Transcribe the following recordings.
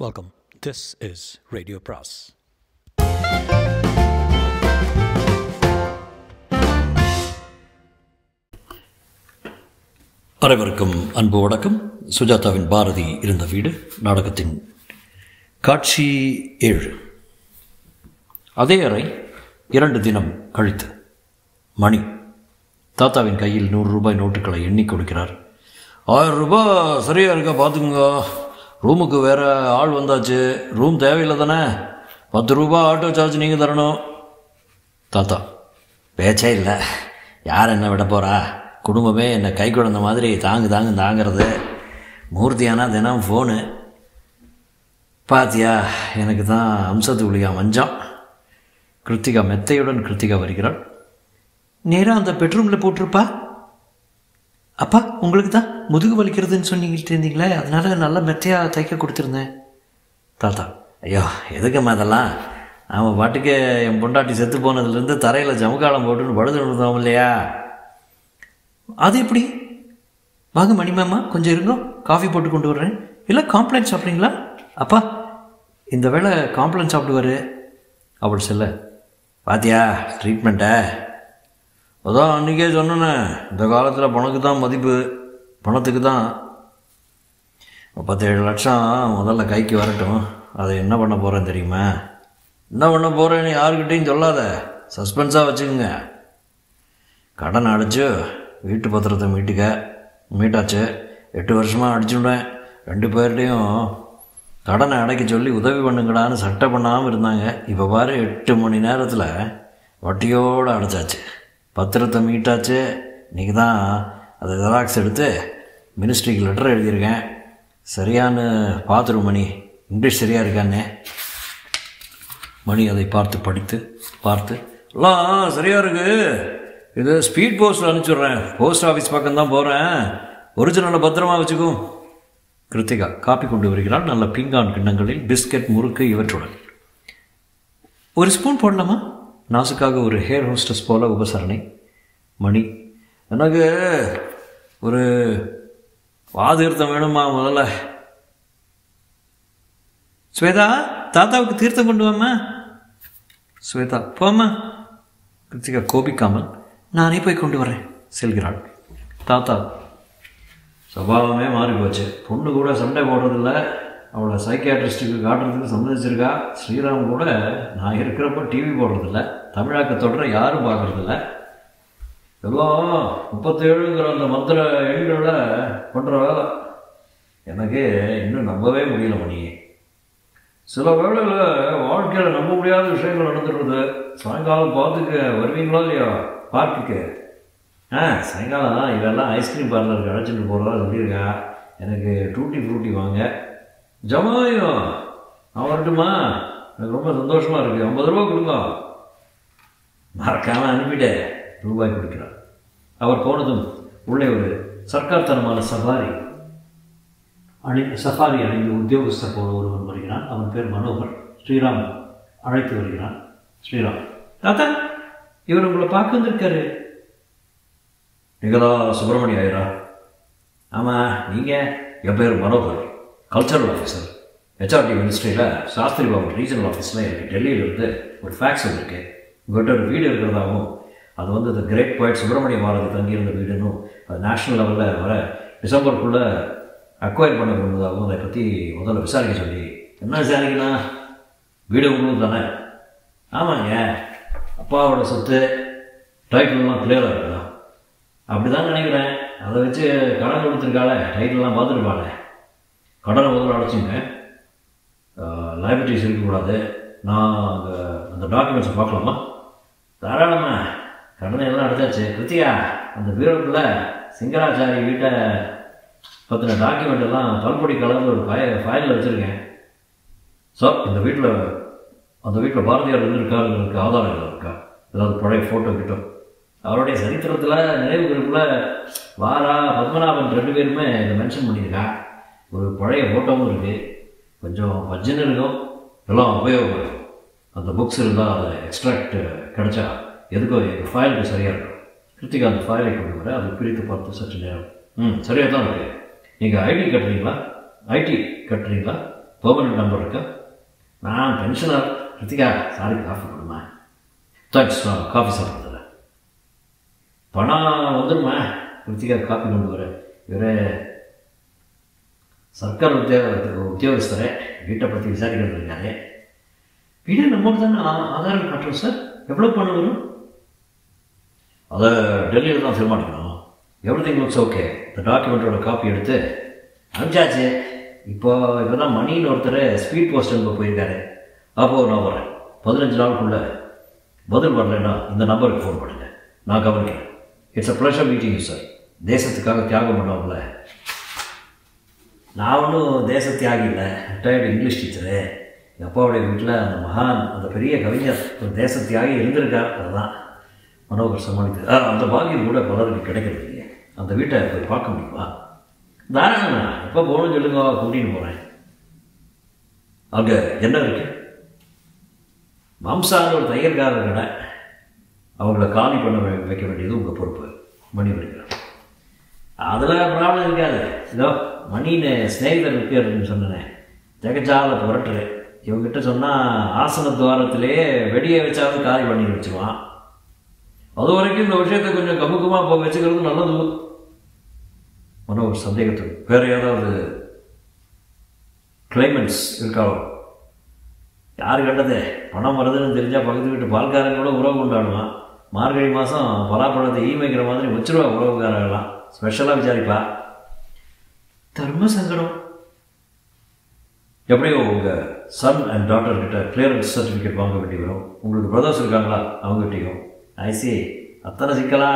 Welcome. This is Radio Pras. அனைவருக்கும் அன்பு வணக்கம் சுஜாதாவின் பாரதி இருந்த வீடு நாடகத்தின் காட்சி ஏழு அதே அறை இரண்டு தினம் கழித்து மணி தாத்தாவின் கையில் நூறு ரூபாய் நோட்டுகளை எண்ணி கொடுக்கிறார் ஆயிரம் ரூபாய் சரியா இருக்கா பார்த்துக்குங்க ரூமுக்கு வேற ஆள் வந்தாச்சு ரூம் தேவையில்லை தானே பத்து ரூபா ஆட்டோ சார்ஜ் நீங்கள் தரணும் தாத்தா பேச்சே இல்லை யார் என்ன விட போகிறா குடும்பமே என்னை கை குழந்த மாதிரி தாங்கு தாங்கு தாங்கிறது மூர்த்தியானா தினம் ஃபோனு பாத்தியா எனக்கு தான் அம்சத்து உளியா மஞ்சம் கிருத்திகா மெத்தையுடன் கிருத்திகா வருகிறாள் நேராக அந்த பெட்ரூமில் போட்டிருப்பா அப்பா உங்களுக்கு தான் முதுகு வலிக்கிறதுன்னு சொன்னிக்கிட்டு இருந்தீங்களே அதனால நல்லா மெத்தையாக தைக்க கொடுத்துருந்தேன் தாத்தா ஐயோ எதுக்கும்மா அதெல்லாம் அவன் பாட்டுக்கு என் பொண்டாட்டி செத்து போனதுலேருந்து தரையில் ஜமுக்காலம் போட்டுன்னு படுத்து இருந்தோம் இல்லையா அது எப்படி வாங்க மணிமாமா கொஞ்சம் இருங்க காஃபி போட்டு கொண்டு வர்றேன் இல்லை காம்ப்ளைண்ட் சாப்பிட்றீங்களா அப்பா இந்த வேளை காம்ப்ளைண்ட் சாப்பிடுவார் அவள் செல்ல பாத்தியா ட்ரீட்மெண்ட்டை அதான் அன்றைக்கே சொன்னேனே இந்த காலத்தில் பணக்கு தான் மதிப்பு பணத்துக்கு தான் முப்பத்தேழு லட்சம் முதல்ல கைக்கு வரட்டும் அதை என்ன பண்ண போகிறேன் தெரியுமா என்ன பண்ண போகிறேன்னு யாருக்கிட்டையும் சொல்லாத சஸ்பென்ஸாக வச்சுக்கோங்க கடன் அடைச்சு வீட்டு பத்திரத்தை மீட்டுக்க மீட்டாச்சு எட்டு வருஷமாக அடிச்சுடுவேன் ரெண்டு பேர்கிட்டையும் கடனை அடைக்க சொல்லி உதவி பண்ணுங்கடான்னு சட்டை பண்ணாமல் இருந்தாங்க இப்போ பாரு எட்டு மணி நேரத்தில் வட்டியோடு அடைச்சாச்சு பத்திரத்தை மீட்டாச்சு இன்றைக்கி தான் அதை ஜெராக்ஸ் எடுத்து மினிஸ்ட்ரிக்கு லெட்டர் எழுதியிருக்கேன் சரியான்னு பார்த்துரும் மணி இங்கிலீஷ் சரியாக இருக்கானே மணி அதை பார்த்து படித்து பார்த்து எல்லாம் சரியாக இருக்கு இது ஸ்பீட் போஸ்ட்டில் அனுப்பிச்சுட்றேன் போஸ்ட் ஆஃபீஸ் பக்கம் தான் போகிறேன் ஒரிஜினலை பத்திரமா வச்சுக்கும் கிருத்திகா காப்பி கொண்டு வருகிறாள் நல்ல பீங்கான் கிண்ணங்களில் பிஸ்கட் முறுக்கு இவற்றுடன் ஒரு ஸ்பூன் போடலாமா நாசுக்காக ஒரு ஹேர் ஹோஸ்டஸ் போல உபசரணை மணி எனக்கு ஒரு வாதீர்த்தம் வேணுமா முதல்ல ஸ்வேதா தாத்தாவுக்கு தீர்த்தம் கொண்டு வாம்மா ஸ்வேதா போம்மா கிருத்திகா கோபிக்காமல் நானே போய் கொண்டு வரேன் செல்கிறாள் தாத்தா சுபாவமே மாறி போச்சு பொண்ணு கூட சண்டை போடுறதில்ல அவளை சைக்கியாட்ரிஸ்ட்டுக்கு காட்டுறதுக்கு சம்மதிச்சிருக்கா ஸ்ரீராம் கூட நான் இருக்கிறப்ப டிவி போடுறதில்ல தமிழாக்க தொடர யாரும் பார்க்குறதில்ல எல்லாம் முப்பத்தேழுங்கிற அந்த மந்திர எண்களை பண்ணுற வேலை எனக்கு இன்னும் நம்பவே முடியல மணி சில வேளையில் வாழ்க்கையில் நம்ப முடியாத விஷயங்கள் நடந்துடுறது சாயங்காலம் பார்த்துக்க வருவீங்களா இல்லையா பார்க்குக்கு ஆ சாயங்காலம் இவெல்லாம் ஐஸ்கிரீம் பார்லருக்கு அழைச்சிட்டு போகிறதா சொல்லியிருக்கா எனக்கு டூட்டி ஃப்ரூட்டி வாங்க ஜமாயும் நான் வரட்டுமா எனக்கு ரொம்ப சந்தோஷமாக இருக்குது ஐம்பது ரூபா கொடுங்க மறக்காமல் அனுப்பிட்டு ரூபாய் கொடுக்கிறார் அவர் போனதும் உள்ளே ஒரு சர்க்கார்த்தனமான சஃபாரி அணி சஃபாரி அணிந்து உத்தியோகஸ்தர் போல ஒருவன் வருகிறான் அவன் பேர் மனோகர் ஸ்ரீராம் அழைத்து வருகிறான் ஸ்ரீராம் தாத்தா இவர் உங்களை பார்க்க வந்திருக்காரு நீங்களா சுப்பிரமணிய ஐயரா ஆமாம் நீங்கள் என் பேர் மனோகர் கல்ச்சரல் ஆஃபீஸர் ஹெச்ஆர்டி மினிஸ்ட்ரியில் சாஸ்திரி பாபு ரீஜனல் ஆஃபீஸில் எனக்கு டெல்லியிலிருந்து ஒரு ஃபேக்ஸ் வந்திருக்கு உங்கள்கிட்ட ஒரு வீடு இருக்கிறதாகவும் அது வந்து இந்த கிரேட் பாய்ட் சுப்பிரமணிய பாரதி தங்கியிருந்த வீடுன்னு அது நேஷ்னல் லெவலில் வர டிசம்பருக்குள்ளே அக்வயர் பண்ண விரும்புவதாகவும் அதை பற்றி முதல்ல விசாரிக்க சொல்லி என்ன விசாரிக்கலாம் வீடு உங்களுக்கு தானே ஆமாங்க அப்பாவோட சொத்து டைட்டில்லாம் கிளியராக இருக்கலாம் அப்படி தான் நினைக்கிறேன் அதை வச்சு கடன் கொடுத்துருக்காளே டைட்டில்லாம் பார்த்துருப்பாளே கடனை முதல்ல அடைச்சிங்க லைபிலிட்டிஸ் இருக்கக்கூடாது நான் அந்த அந்த டாக்குமெண்ட்ஸை பார்க்கலாமா தாராளமா கடனை எல்லாம் அடைச்சாச்சு கிருத்தியா அந்த பீரோக்குள்ள சிங்கராச்சாரி வீட்டை பற்றின டாக்குமெண்ட் எல்லாம் பல்பொடி கலந்து ஒரு ஃபை ஃபைலில் வச்சுருக்கேன் ஸோ இந்த வீட்டில் அந்த வீட்டில் பாரதியார் இருந்திருக்காருங்களுக்கு ஆதாரங்கள் இருக்கா ஏதாவது பழைய ஃபோட்டோ கிட்ட அவருடைய சரித்திரத்தில் நினைவு குறிப்பில் வாரா பத்மநாபன் ரெண்டு பேருமே இதை மென்ஷன் பண்ணியிருக்கா ஒரு பழைய ஃபோட்டோவும் இருக்குது கொஞ்சம் பஜ்ஜன் இருக்கும் எல்லாம் உபயோகப்படும் அந்த புக்ஸ் இருந்தால் அதை எக்ஸ்ட்ராக்ட் கிடச்சா எதுக்கோ எங்கள் ஃபைலுக்கு சரியாக இருக்கும் கிருத்திகா அந்த ஃபைலை கொண்டு வர அதை பிரித்து பார்த்து சற்று நேரம் ம் சரியாக தான் இருக்குது நீங்கள் ஐடி கட்டுறீங்களா ஐடி கட்டுறீங்களா பெர்மனன்ட் நம்பர் இருக்கா நான் பென்ஷனர் ரித்திகா சாரி காஃபி கொடுமா தேங்க்ஸ் நான் காஃபி சாப்பிட்றதில்ல பணம் வந்துடுமா ரித்திகா காஃபி கொண்டு வர இவரே சர்க்கார் உத்தியோக உத்தியோகஸ்தரே வீட்டை பற்றி விசாரிக்கிறது இருக்காரு வீடு நம்மளுக்கு தானே ஆ- ஆதாரம் காட்டுறோம் சார் எவ்வளோ பணம் வரும் அதை டெல்லியில் தான் ஃபில் பண்ணிக்கணும் எவ்ரி திங் லுக்ஸ் ஓகே இந்த டாக்குமெண்ட்டோட காப்பி எடுத்து அனுப்பிச்சாச்சு இப்போ இப்போ தான் மணின்னு ஒருத்தர் ஸ்பீட் போஸ்ட் அனுப்ப போயிருக்காரு அப்போது நான் வரேன் பதினஞ்சு நாளுக்குள்ள பதில் வரலைன்னா இந்த நம்பருக்கு ஃபோன் பண்ணுங்க நான் கவனிக்கிறேன் it's a pleasure meeting you sir தேசத்துக்காக தியாகம் பண்ணவங்கள நான் ஒன்றும் தேச தியாகி இல்லை ரிட்டையர்டு இங்கிலீஷ் டீச்சரு எங்கள் அப்பாவுடைய வீட்டில் அந்த மகான் அந்த பெரிய கவிஞர் ஒரு தேச தியாகி இருந்திருக்கார் அதுதான் மனோகர் சமாளித்து ஆ, அந்த பாக்கியம் கூட பலருக்கு கிடைக்கிறது இல்லையே அந்த வீட்டை போய் பார்க்க முடியுமா தாராளண்ணா எப்போ போகணும்னு சொல்லுங்க கூட்டின்னு போகிறேன் அங்கே என்ன இருக்கு மாம்சான்னு ஒரு தையல்காரர் கடை அவங்கள காலி பண்ண வை- வைக்க வேண்டியது உங்கள் பொறுப்பு மணி வைக்கிறேன் அதில் ப்ராப்ளம் இருக்காது இதோ மணின்னு ஸ்நேகிதர் இருக்காருன்னு சொன்னேன் ஜெகஜால புரட்டுறேன் இவங்ககிட்ட சொன்னால் ஆசன துவாரத்திலே வெடியை வச்சாவது காலி பண்ணி வச்சுருவான் அது வரைக்கும் இந்த விஷயத்தை கொஞ்சம் கமுக்கமாக போக வச்சுக்கிறது நல்லது மனோ ஒரு சந்தேகத்துக்கு வேறு ஏதாவது கிளைமேட்ஸ் இருக்காளோ யார் கண்டது பணம் வருதுன்னு தெரிஞ்சால் பக்கத்து வீட்டு பால்காரங்க கூட உறவு கொண்டாடுவான் மார்கழி மாதம் பலாப்பழத்தை ஈ வைக்கிற மாதிரி வச்சிருவா உறவுக்காரங்களாம் ஸ்பெஷலாக விசாரிப்பா தர்ம சங்கடம் எப்படியோ உங்கள் சன் அண்ட் டாட்டர் கிட்ட கிளியரன்ஸ் சர்டிஃபிகேட் வாங்க வேண்டி வரும் உங்களுக்கு பிரதர்ஸ் இருக்காங்களா அவங்ககிட்டயும் ஐசி அத்தனை சிக்கலா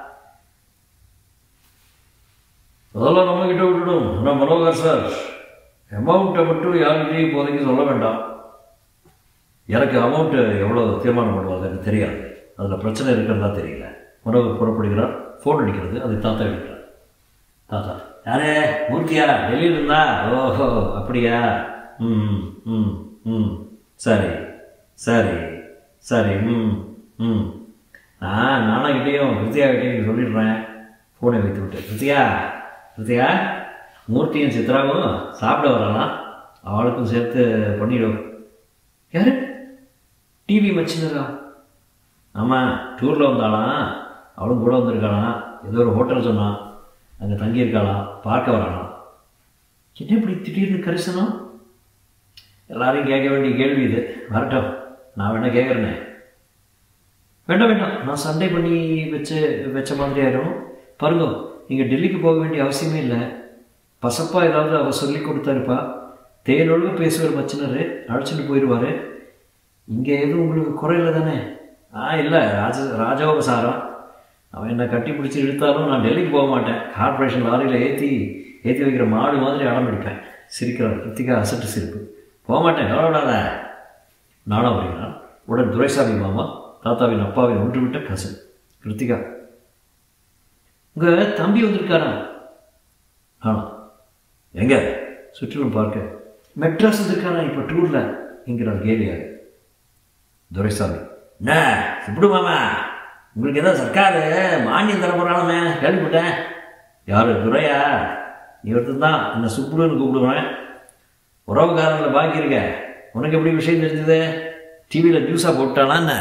அதெல்லாம் நம்ம கிட்ட விட்டுடும் ஆனால் மனோகர் சார் அமௌண்ட்டை மட்டும் யார்கிட்டையும் இப்போதைக்கு சொல்ல வேண்டாம் எனக்கு அமௌண்ட்டு எவ்வளோ தீர்மானம் பண்ணுவாங்க எனக்கு தெரியாது அதில் பிரச்சனை இருக்கிறதா தெரியல மனோகர் புறப்படுகிறார் ஃபோன் அடிக்கிறது அது தாத்தா எடுக்கிறார் தாத்தா யாரே மூர்த்தியா டெல்லியில் இருந்தா ஓஹோ அப்படியா ம் ம் ம் சரி சரி சரி ம் ம் நான் நானாகிட்டேயும் கிருத்தியா கிட்டேயும் சொல்லிடுறேன் ஃபோனை வைத்து விட்டு கிருத்தியா கிருத்தியா மூர்த்தியும் சித்ராவும் சாப்பிட வரலாம் அவளுக்கும் சேர்த்து பண்ணிடும் யாரு டிவி மச்சினரா ஆமாம் டூரில் வந்தாலாம் அவளும் கூட வந்திருக்காளாம் ஏதோ ஒரு ஹோட்டல் சொன்னான் அங்கே தங்கியிருக்காளாம் பார்க்க வராளாம் என்ன இப்படி திடீர்னு கரிசனம் எல்லாரையும் கேட்க வேண்டிய கேள்வி இது வரட்டும் நான் வேணா கேட்குறேனே வேண்டாம் வேண்டாம் நான் சண்டே பண்ணி வச்சு வச்ச மாதிரி ஆயிடும் பாருங்க நீங்கள் டெல்லிக்கு போக வேண்டிய அவசியமே இல்லை பசப்பா ஏதாவது அவர் சொல்லி கொடுத்தாருப்பா தேனொழுக பேசுவார் மச்சினர் அழைச்சிட்டு போயிடுவார் இங்கே எதுவும் உங்களுக்கு குறையில தானே ஆ இல்லை ராஜ ராஜோபசாரம் அவன் என்னை கட்டி பிடிச்சி இழுத்தாலும் நான் டெல்லிக்கு போக மாட்டேன் கார்ப்பரேஷன் லாரியில் ஏற்றி ஏற்றி வைக்கிற மாடு மாதிரி அடம் பிடிப்பேன் சிரிக்கிறார் கிருத்திகா அசட்டு சிரிப்பு போக மாட்டேன் கவலைப்படாத நானும் வருகிறான் உடன் துரைசாமி மாமா தாத்தாவின் அப்பாவின் ஒன்றுவிட்ட கசன் கிருத்திகா உங்கள் தம்பி வந்திருக்காரா ஆ எங்க சுற்றிலும் பார்க்க மெட்ராஸ் வந்திருக்காரா இப்போ டூரில் என்கிறார் கேலியாக துரைசாமி என்ன சுப்பிடு மாமா உங்களுக்கு ஏதோ சர்க்காரு மானியம் தர போகிறாலுமே கேள்விப்பட்டேன் யார் துரையா நீ ஒருத்தன் தான் என்ன சுப்புடுன்னு கூப்பிடுவேன் உறவுக்காரங்களை பாக்கி இருக்க உனக்கு எப்படி விஷயம் தெரிஞ்சது டிவியில் நியூஸாக போட்டானா என்ன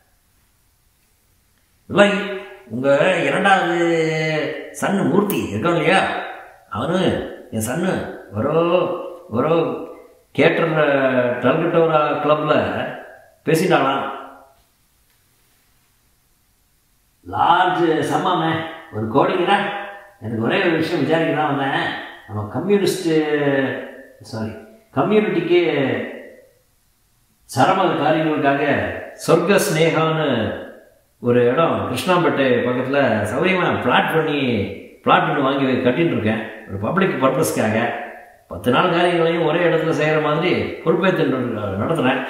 இல்லை உங்கள் இரண்டாவது சன்னு மூர்த்தி இருக்கான் இல்லையா அவனு என் சன்னு ஒரு ஒரு கேட்டர் டல்கட்டோரா கிளப்பில் பேசிட்டாளாம் லார்ஜ் சம்மாமே ஒரு கோடிங்கடா எனக்கு ஒரே ஒரு விஷயம் விசாரிக்க தான் வந்தேன் நம்ம கம்யூனிஸ்ட்டு சாரி கம்யூனிட்டிக்கு சரமத காரியங்களுக்காக சொர்க்க ஸ்னேகான்னு ஒரு இடம் கிருஷ்ணாம்பேட்டை பக்கத்தில் சௌரியமாக பிளாட் பண்ணி பிளாட் பண்ணி வாங்கி கட்டின்னு இருக்கேன் ஒரு பப்ளிக் பர்பஸ்க்காக பத்து நாள் காரியங்களையும் ஒரே இடத்துல செய்கிற மாதிரி பொறுப்பேற்று நடத்துகிறேன்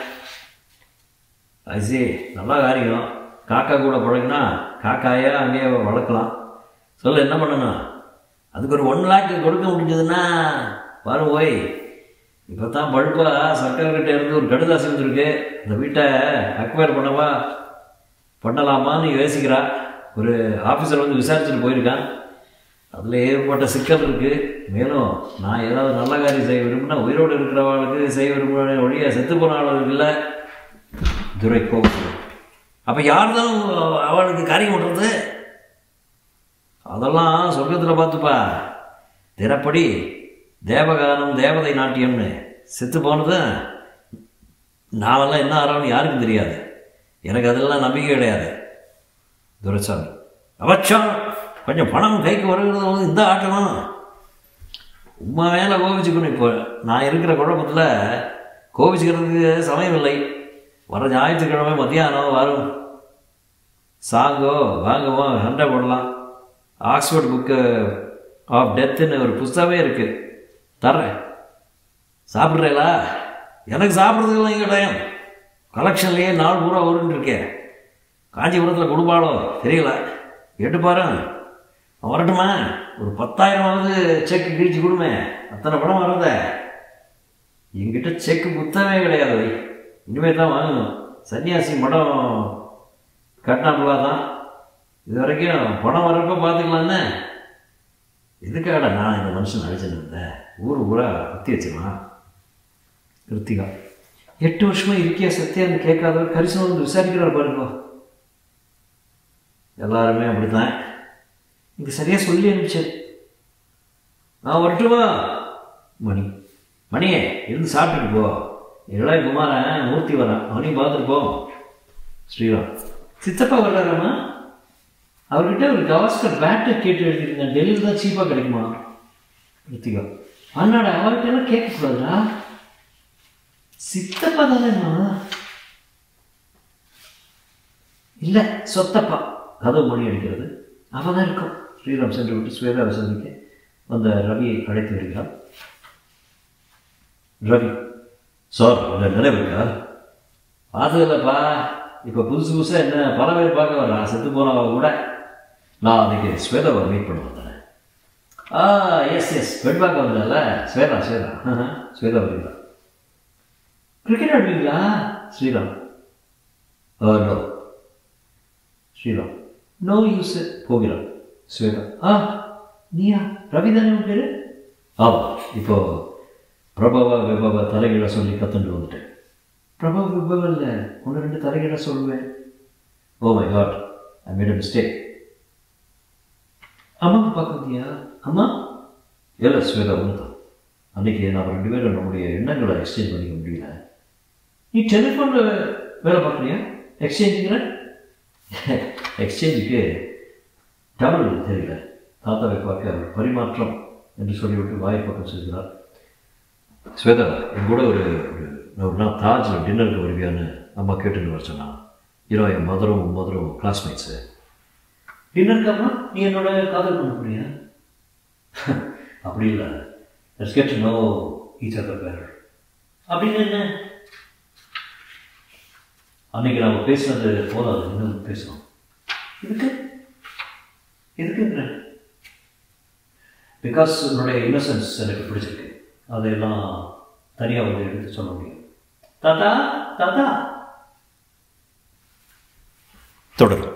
ஐசி நல்ல காரியம் காக்கா கூட பழகினா காக்காயா அங்கேயே வளர்க்கலாம் சொல்ல என்ன பண்ணணும் அதுக்கு ஒரு ஒன் லேக் கொடுக்க முடிஞ்சதுன்னா பாரு ஓய் இப்போ தான் பழுப்பாக சர்க்கார்கிட்ட இருந்து ஒரு கடுதாசி வந்திருக்கு இந்த வீட்டை அக்வயர் பண்ணவா பண்ணலாமான்னு யோசிக்கிறா ஒரு ஆஃபீஸர் வந்து விசாரிச்சுட்டு போயிருக்கான் அதில் ஏற்பட்ட சிக்கல் இருக்குது மேலும் நான் ஏதாவது நல்ல காரியம் செய்ய விரும்பினா உயிரோடு இருக்கிறவங்களுக்கு செய்ய விரும்புகிற ஒழிய செத்து போன ஆளுக்கு இல்லை துரை கோபம் அப்போ யார் தான் அவளுக்கு காரியம் பண்ணுறது அதெல்லாம் சொர்க்கத்தில் பார்த்துப்பா தினப்படி தேவகானம் தேவதை நாட்டியம்னு செத்து போனது நாமெல்லாம் என்ன ஆகிறோம்னு யாருக்கும் தெரியாது எனக்கு அதெல்லாம் நம்பிக்கை கிடையாது துரைசாமி அவச்சம் கொஞ்சம் பணம் கைக்கு வருகிறது வந்து இந்த ஆட்டணும் உமா மேலே கோபிச்சுக்கணும் இப்போ நான் இருக்கிற குழப்பத்தில் கோபிச்சுக்கிறதுக்கு சமயம் இல்லை வர ஞாயிற்றுக்கிழமை மத்தியானம் வரும் சாங்கோ வாங்கவோ சண்டை போடலாம் ஆக்ஸ்ஃபோர்ட் புக்கு ஆஃப் டெத்துன்னு ஒரு புஸ்தகமே இருக்குது தர்றேன் சாப்பிட்றீங்களா எனக்கு சாப்பிட்றதுக்கெல்லாம் இங்கே டைம் கலெக்ஷன்லேயே நாள் பூரா வருன்னு இருக்கேன் காஞ்சிபுரத்தில் கொடுப்பாளோ தெரியல கேட்டு பாரு அவன் வரட்டுமா ஒரு பத்தாயிரமாவது செக் கிழிச்சு கொடுமே அத்தனை படம் வரத என்கிட்ட செக் புத்தகமே கிடையாது வை. இனிமேல் தான் வாங்கணும் சன்னியாசி மடம் கட்டினாப்புலா தான் இது வரைக்கும் பணம் வரப்போ பார்த்துக்கலான்னு எதுக்காக நான் இந்த மனுஷன் அழைச்சிட்டு இருந்தேன் ஊர் ஊரா அத்தி வச்சிருவான் கிருத்திகா எட்டு வருஷமா இருக்கியா சத்தியான்னு கேட்காதவர் கரிசனம் வந்து விசாரிக்கிறார் பாருங்க எல்லாருமே அப்படித்தான் இங்கே சரியாக சொல்லி அனுப்பிச்சார் நான் வரட்டுமா மணி மணியே இருந்து சாப்பிட்டுட்டு போ இளைய குமாரன் மூர்த்தி வரான் அவனையும் பார்த்துட்டு போ ஸ்ரீராம் சித்தப்பா வர்றாராமா அவர்கிட்ட ஒரு கவாஸ்கர் பேட்டை கேட்டு எழுதிருந்தேன் டெல்லியில் தான் சீப்பாக கிடைக்குமா ரித்திகா அண்ணாடா அவர்கிட்ட எல்லாம் கேட்கக்கூடாதுடா சித்தப்பா தானேம்மா இல்லை சொத்தப்பா கதவு மணி அடிக்கிறது அவன் தான் இருக்கும் ஸ்ரீராம் சென்று விட்டு ஸ்வேதாவை சந்திக்க வந்த ரவியை அழைத்து வருகிறார் ரவி சார் உங்க நினைவு இருக்கா பார்த்ததில்லப்பா இப்போ புதுசு புதுசாக என்ன பல பேர் பார்க்க வரா செத்து போனவ கூட நான் அன்றைக்கி ஸ்வேதாவை மீட் பண்ண வந்தேன் ஆ எஸ் எஸ் பெண் பார்க்க வந்தேன்ல ஸ்வேதா ஸ்வேதா ஆஹா, ஸ்வேதா வருகிறா கிரிக்கெட் ஆடுவீங்களா Sriram oh no Sriram no use போகிறான் ஸ்வேதா ஆ நீயா ரவி தானே உன் பேரு ஆமாம் இப்போ பிரபவ விபவ தலைகீழ சொல்லி கத்துண்டு வந்துட்டேன் பிரபவ விபவ இல்லை ஒன்று ரெண்டு தலைகீழ சொல்லுவேன் oh my god I made a mistake அம்மாவை பார்க்க வந்தியா அம்மா இல்லை ஸ்வேதா ஒன்று தான் அன்றைக்கி நாம் ரெண்டு பேரும் நம்முடைய எண்ணங்களை எக்ஸ்சேஞ்ச் பண்ணிக்க முடியல நீ டெலிஃபோனில் வேலை பார்க்குறியா எக்ஸ்சேஞ்சுங்கிற எக்ஸ்சேஞ்சுக்கு தமிழ் தெரியல தாத்தாவை பார்க்க அவர் பரிமாற்றம் என்று சொல்லிவிட்டு வாய் பக்கம் செல்கிறார் ஸ்வேதா என் கூட ஒரு ஒரு- ஒரு நாள் தாஜில் டின்னருக்கு வருவியான்னு அம்மா கேட்டுன்னு வர சொன்னான் இரோ என் மதரும் மதரும் கிளாஸ்மேட்ஸு டின்னருக்காமா நீ என்னோட காதல் பண்ண போறியா அப்படி இல்லை let's get know each other பேர் அப்படின்னு என்ன அன்னைக்கு நம்ம பேசுனது போதாது இன்னும் பேசணும் இதுக்கு எதுக்குன்ற பிகாஸ் உன்னுடைய இன்னசென்ஸ் எனக்கு பிடிச்சிருக்கு அதையெல்லாம் தனியாக வந்து எடுத்து சொல்ல முடியும் தாத்தா தாத்தா தொடரும்